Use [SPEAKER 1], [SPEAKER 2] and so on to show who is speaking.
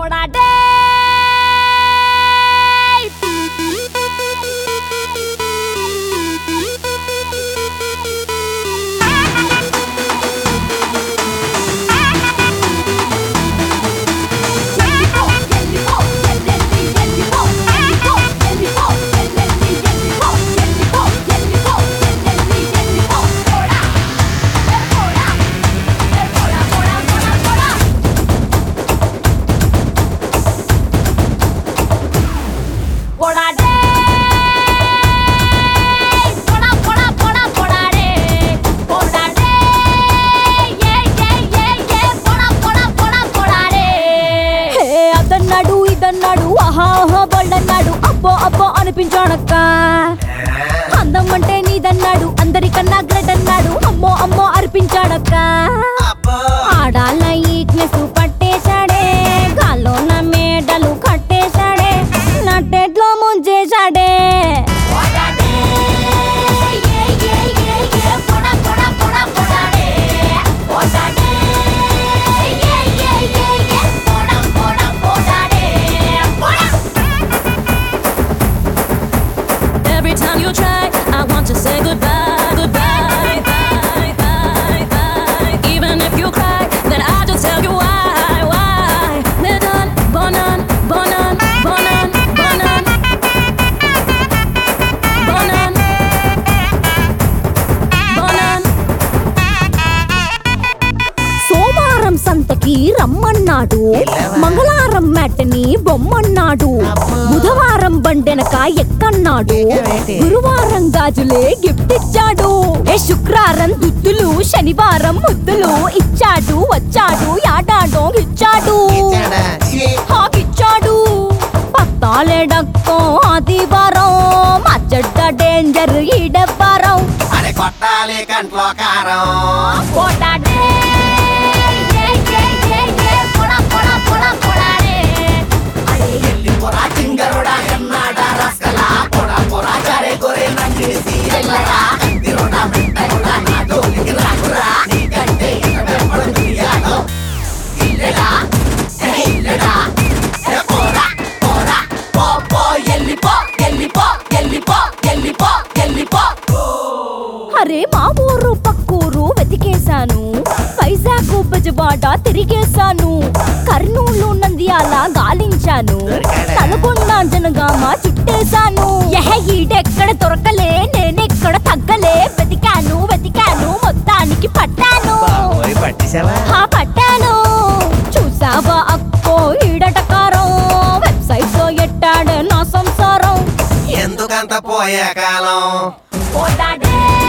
[SPEAKER 1] పోడాడే పోడాడే పోడా పోడా పోడా పోడాడే పోడాడే ఏ ఏ ఏ ఏ పోడా పోడా పోడా పోడాడే హే అదన్నాడు ఇదన్నాడు ఆహా ఆహా బళ్ళన్నాడు అబ్బో అబ్బో అనిపించాడక్క అందం అంటే నీదన్నాడు అందరికన్నా గ్రేట్ అన్నాడు అమ్మో అమ్మో అర్పించాడక్క ఆడాల ఈక్నెస్ పట్టేశాడే గాల్లో నా మేడలు కట్టేశాడే నట్టెట్లో ముంచేశాడే
[SPEAKER 2] Every time you try, I want to say goodbye, goodbye, bye, bye, bye. Even if you cry, then I just tell you why, why. Little bonan, bonan, bonan, bonan, bonan, bonan.
[SPEAKER 1] సోమవారం సంతకి రమ్మన్నాడు మంగళవారం matinee బొమ్మన్నాడు బుధవారం బండెనక ఎక్కన్నాడు గురువారం గాజులే gift ఇచ్చాడు ఏ శుక్రవారం దుద్దులు శనివారం ముద్దులు ఇచ్చాడు వచ్చాడు యాడాడో ఇచ్చాడు హాకిచ్చాడు పత్తాలేడక్కో ఆదివారం మచ్చడ్డ డేంజర్ ఈడెవ్వారం
[SPEAKER 3] అరే కొట్టాలి కంట్లో కారం
[SPEAKER 1] పోటాడే ఏ ఏ ఏ ఏ పోడా పోడా పోడా పోడాడే
[SPEAKER 3] ఎల్లి పొరా చింగరుడా ఎన్నాడా రస్కలా పొడా పొరా చరే కొరే నంగిసి ఎల్లరా తిరుడా మెంటరుడా నా జోలికి రాకురా నీకంటే ఎనబెప్పుడు తిరిగాను ఇల్లెడా ఏ ఇల్లెడా ఏ పోరా పోరా పో పో ఎల్లిపో ఎల్లిపో ఎల్లిపో ఎల్లిపో ఎల్లిపో
[SPEAKER 1] అరే మా ఊరు పక్కూరు వెతికేశాను వైజాగ్ బజవాడ తిరిగేశాను కర్నూలు నంద్యాల గాలించాను నల్గొండ జనగామ చుట్టేశాను ఎహ ఈడెక్కడ దొరకలే నేనెక్కడ తగ్గలే వెతికాను వెతికాను మొత్తానికి పట్టాను
[SPEAKER 3] బాబోయ్ పట్టిసావా
[SPEAKER 1] హా పట్టాను చూసావా అక్కో ఈడటకారం వెబ్సైట్ లో ఎట్టాడే నా సంసారం
[SPEAKER 3] ఎందుకంత పోయే కాలం
[SPEAKER 1] పోతాడే